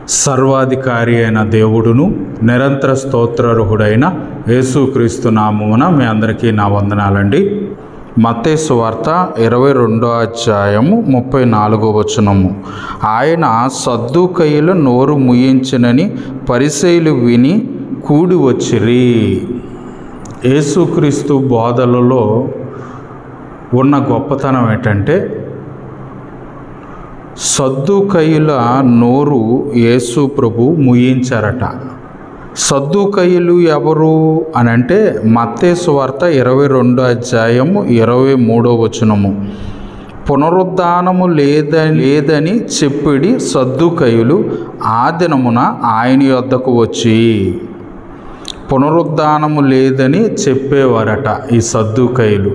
సర్వాధికారి అయిన దేవుడును నిరంతర స్తోత్రరుహుడైన యేసుక్రీస్తు నామమున మీ అందరికీ నా వందనాలండి మత్తేసు వార్త ఇరవై రెండో అధ్యాయము ముప్పై నాలుగో వచనము ఆయన సద్దుకయ్యుల నోరు ముయించినని పరిశైలు విని కూడి వచ్చిరి యేసుక్రీస్తు బోధలలో ఉన్న గొప్పతనం ఏంటంటే సద్దుకయ్యుల నోరు యేసు ప్రభు ముయించారట సద్దుకయ్యులు ఎవరు అని అంటే మత్తేసు వార్త ఇరవై రెండో అధ్యాయము ఇరవై మూడో వచనము పునరుద్ధానము లేదని లేదని చెప్పిడి సద్దుకయ్యులు ఆ దినమున ఆయన యొద్దకు వచ్చి పునరుద్ధానము లేదని చెప్పేవారట ఈ సద్దుకయ్యులు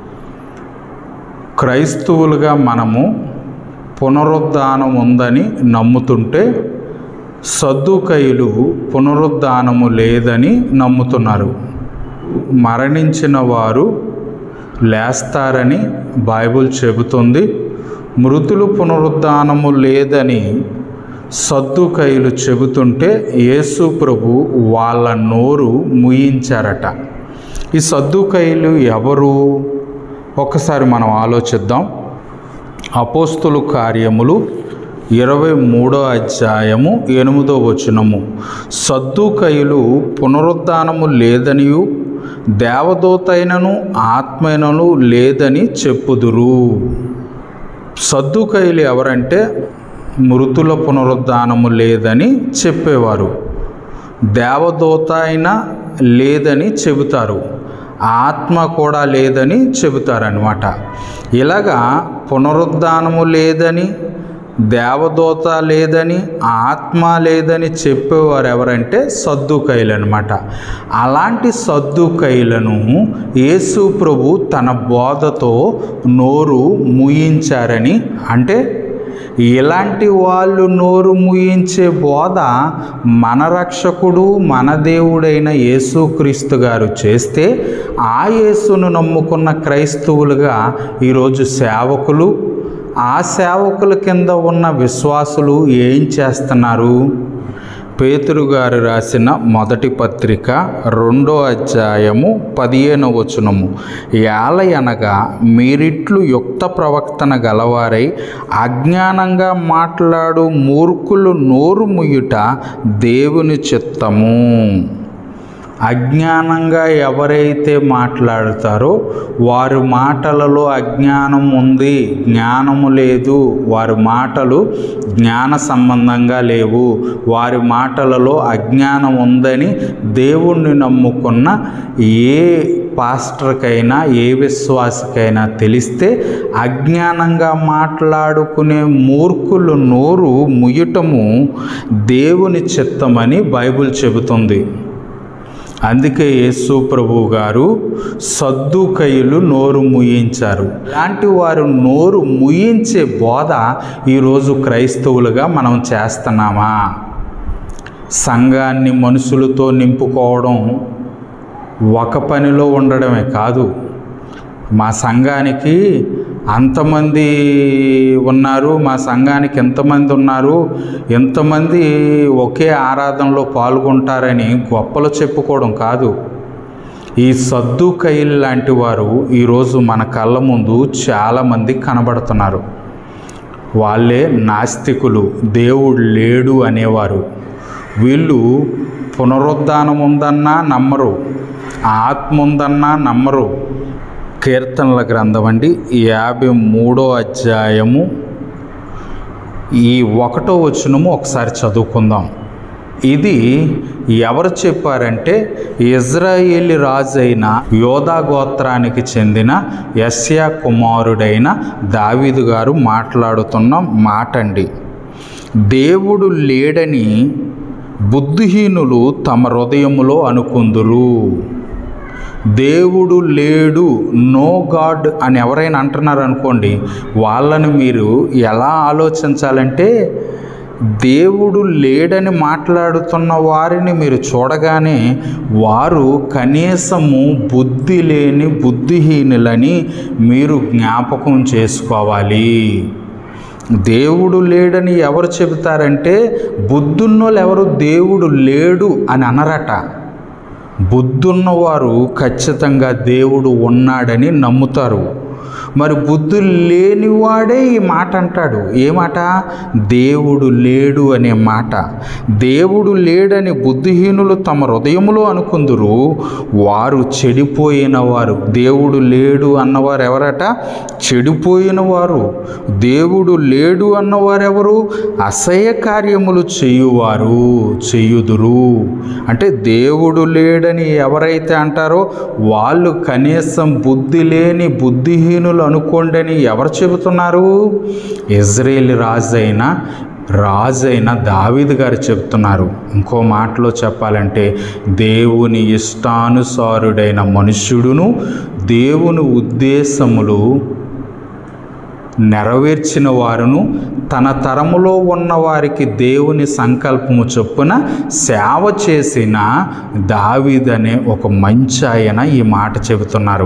క్రైస్తవులుగా మనము పునరుద్ధానం ఉందని నమ్ముతుంటే సద్దుకైలు పునరుద్ధానము లేదని నమ్ముతున్నారు మరణించిన వారు లేస్తారని బైబుల్ చెబుతుంది మృతులు పునరుద్ధానము లేదని సద్దుకైలు చెబుతుంటే యేసు ప్రభు వాళ్ళ నోరు ముయించారట ఈ సద్దుకైలు ఎవరు ఒకసారి మనం ఆలోచిద్దాం అపోస్తులు కార్యములు ఇరవై మూడో అధ్యాయము ఎనిమిదో వచనము సద్దుకయులు పునరుద్ధానము లేదనియు దేవదూతైనను ఆత్మైనను లేదని చెప్పుదురు సద్దుకయులు ఎవరంటే మృతుల పునరుద్ధానము లేదని చెప్పేవారు దేవదూత అయినా లేదని చెబుతారు ఆత్మ కూడా లేదని చెబుతారనమాట ఇలాగా పునరుద్ధానము లేదని దేవదూత లేదని ఆత్మ లేదని చెప్పేవారు ఎవరంటే సద్దుకైలు అనమాట అలాంటి సద్దుకైలను యేసు ప్రభు తన బోధతో నోరు ముయించారని అంటే ఇలాంటి వాళ్ళు నోరు ముయించే బోధ మన రక్షకుడు మన దేవుడైన యేసుక్రీస్తు గారు చేస్తే ఆ యేసును నమ్ముకున్న క్రైస్తవులుగా ఈరోజు సేవకులు ఆ సేవకుల కింద ఉన్న విశ్వాసులు ఏం చేస్తున్నారు పేతురు గారు రాసిన మొదటి పత్రిక రెండో అధ్యాయము పదిహేను వచనము ఏలయనగా మీరిట్లు యుక్త ప్రవక్తన గలవారై అజ్ఞానంగా మాట్లాడు మూర్ఖులు నోరు ముయ్యుట దేవుని చిత్తము అజ్ఞానంగా ఎవరైతే మాట్లాడతారో వారి మాటలలో అజ్ఞానం ఉంది జ్ఞానము లేదు వారి మాటలు జ్ఞాన సంబంధంగా లేవు వారి మాటలలో అజ్ఞానం ఉందని దేవుణ్ణి నమ్ముకున్న ఏ పాస్టర్కైనా ఏ విశ్వాసకైనా తెలిస్తే అజ్ఞానంగా మాట్లాడుకునే మూర్ఖులు నోరు ముయ్యటము దేవుని చిత్తమని బైబిల్ చెబుతుంది అందుకే యేసు ప్రభు గారు సద్దుకయ్యులు నోరు ముయించారు ఇలాంటి వారు నోరు ముయించే బోధ ఈరోజు క్రైస్తవులుగా మనం చేస్తున్నామా సంఘాన్ని మనుషులతో నింపుకోవడం ఒక పనిలో ఉండడమే కాదు మా సంఘానికి అంతమంది ఉన్నారు మా సంఘానికి ఎంతమంది ఉన్నారు ఎంతమంది ఒకే ఆరాధనలో పాల్గొంటారని గొప్పలు చెప్పుకోవడం కాదు ఈ సద్దు కైలు లాంటి వారు ఈరోజు మన కళ్ళ ముందు చాలామంది కనబడుతున్నారు వాళ్ళే నాస్తికులు దేవుడు లేడు అనేవారు వీళ్ళు పునరుద్ధానం ఉందన్నా నమ్మరు ఆత్మ ఉందన్నా నమ్మరు కీర్తనల గ్రంథం అండి యాభై మూడో అధ్యాయము ఈ ఒకటో వచనము ఒకసారి చదువుకుందాం ఇది ఎవరు చెప్పారంటే ఇజ్రాయేలీ రాజు అయిన యోధా గోత్రానికి చెందిన యస్యా కుమారుడైన దావీదు గారు మాట్లాడుతున్న మాట అండి దేవుడు లేడని బుద్ధిహీనులు తమ హృదయములో అనుకుందురు దేవుడు లేడు నో గాడ్ అని ఎవరైనా అంటున్నారు అనుకోండి వాళ్ళని మీరు ఎలా ఆలోచించాలంటే దేవుడు లేడని మాట్లాడుతున్న వారిని మీరు చూడగానే వారు కనీసము బుద్ధి లేని బుద్ధిహీనులని మీరు జ్ఞాపకం చేసుకోవాలి దేవుడు లేడని ఎవరు చెబుతారంటే బుద్ధున్నోళ్ళు ఎవరు దేవుడు లేడు అని అనరట బుద్ధున్నవారు ఖచ్చితంగా దేవుడు ఉన్నాడని నమ్ముతారు మరి బుద్ధి లేనివాడే ఈ మాట అంటాడు ఏ మాట దేవుడు లేడు అనే మాట దేవుడు లేడని బుద్ధిహీనులు తమ హృదయములో అనుకుందురు వారు చెడిపోయిన వారు దేవుడు లేడు అన్నవారు ఎవరట చెడిపోయిన వారు దేవుడు లేడు అన్నవారు ఎవరు అసహ్య కార్యములు చేయువారు చేయుదురు అంటే దేవుడు లేడని ఎవరైతే అంటారో వాళ్ళు కనీసం బుద్ధి లేని బుద్ధిహీనులు అనుకోండని ఎవరు చెబుతున్నారు ఇజ్రాయేల్ రాజు అయిన రాజు అయిన దావీదు గారు చెబుతున్నారు ఇంకో మాటలో చెప్పాలంటే దేవుని ఇష్టానుసారుడైన మనుష్యుడును దేవుని ఉద్దేశములు నెరవేర్చిన వారును తన తరములో ఉన్న వారికి దేవుని సంకల్పము చొప్పున సేవ చేసిన దావీదనే ఒక మంచి ఆయన ఈ మాట చెబుతున్నారు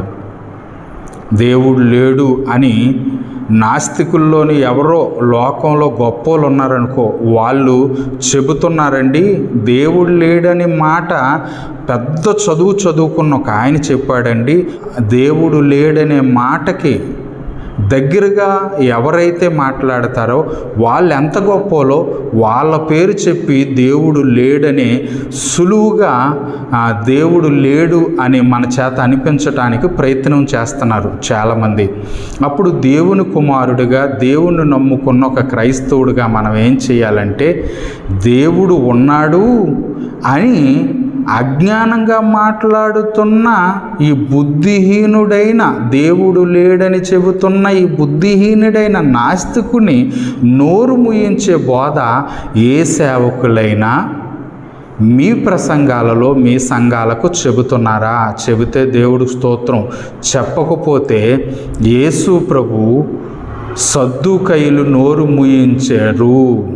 దేవుడు లేడు అని నాస్తికుల్లోని ఎవరో లోకంలో గొప్పోళ్ళు ఉన్నారనుకో వాళ్ళు చెబుతున్నారండి దేవుడు లేడని మాట పెద్ద చదువు చదువుకున్న ఒక ఆయన చెప్పాడండి దేవుడు లేడనే మాటకి దగ్గరగా ఎవరైతే మాట్లాడతారో వాళ్ళు ఎంత గొప్పోలో వాళ్ళ పేరు చెప్పి దేవుడు లేడని సులువుగా ఆ, దేవుడు లేడు అని మన చేత అనిపించటానికి ప్రయత్నం చేస్తున్నారు చాలామంది అప్పుడు దేవుని కుమారుడిగా దేవుని నమ్ముకున్న ఒక క్రైస్తవుడిగా మనం ఏం చేయాలంటే దేవుడు ఉన్నాడు అని అజ్ఞానంగా మాట్లాడుతున్న ఈ బుద్ధిహీనుడైన దేవుడు లేడని చెబుతున్న ఈ బుద్ధిహీనుడైన నాస్తికుని నోరు ముయించే బోధ ఏ సేవకులైనా మీ ప్రసంగాలలో మీ సంఘాలకు చెబుతున్నారా చెబితే దేవుడు స్తోత్రం చెప్పకపోతే యేసు ప్రభు సద్దుకైలు నోరు ముయించారు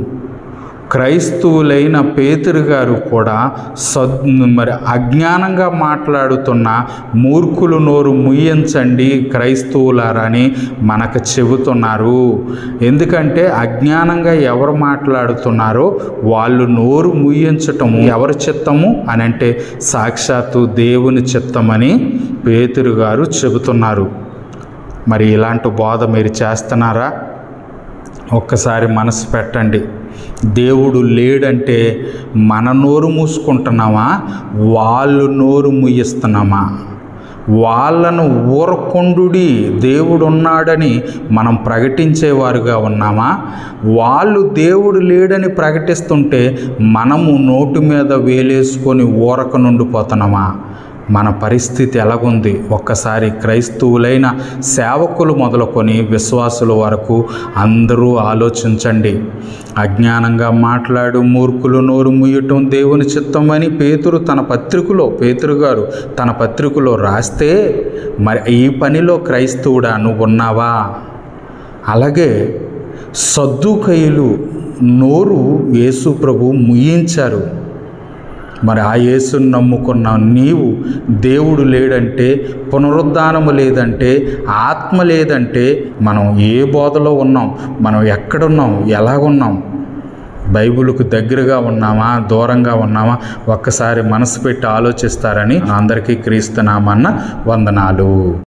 క్రైస్తవులైన పేతురు గారు కూడా సద్ మరి అజ్ఞానంగా మాట్లాడుతున్న మూర్ఖులు నోరు ముయ్యించండి క్రైస్తవులారని మనకు చెబుతున్నారు ఎందుకంటే అజ్ఞానంగా ఎవరు మాట్లాడుతున్నారో వాళ్ళు నోరు ముయ్యించటము ఎవరి చిత్తము అని అంటే సాక్షాత్తు దేవుని చిత్తమని పేతురు గారు చెబుతున్నారు మరి ఇలాంటి బోధ మీరు చేస్తున్నారా ఒక్కసారి మనసు పెట్టండి దేవుడు లేడంటే మన నోరు మూసుకుంటున్నామా వాళ్ళు నోరు ముయ్యిస్తున్నామా వాళ్ళను ఊరకొండుడి దేవుడు ఉన్నాడని మనం ప్రకటించేవారుగా ఉన్నామా వాళ్ళు దేవుడు లేడని ప్రకటిస్తుంటే మనము నోటు మీద వేలేసుకొని ఊరక నుండిపోతున్నామా మన పరిస్థితి ఎలాగుంది ఒక్కసారి క్రైస్తవులైన సేవకులు మొదలుకొని విశ్వాసుల వరకు అందరూ ఆలోచించండి అజ్ఞానంగా మాట్లాడు మూర్ఖులు నోరు ముయ్యటం దేవుని చిత్తమని పేతురు తన పత్రికలో పేతురు గారు తన పత్రికలో రాస్తే మరి ఈ పనిలో క్రైస్తవుడా నువ్వు ఉన్నావా అలాగే సద్దుకయ్యులు నోరు యేసు ప్రభు ముయ్యించారు మరి ఆ యేసుని నమ్ముకున్న నీవు దేవుడు లేడంటే పునరుద్ధానము లేదంటే ఆత్మ లేదంటే మనం ఏ బోధలో ఉన్నాం మనం ఎక్కడున్నాం ఎలాగున్నాం బైబిల్కు దగ్గరగా ఉన్నామా దూరంగా ఉన్నామా ఒక్కసారి మనసు పెట్టి ఆలోచిస్తారని అందరికీ క్రీస్తునామన్న వందనాలు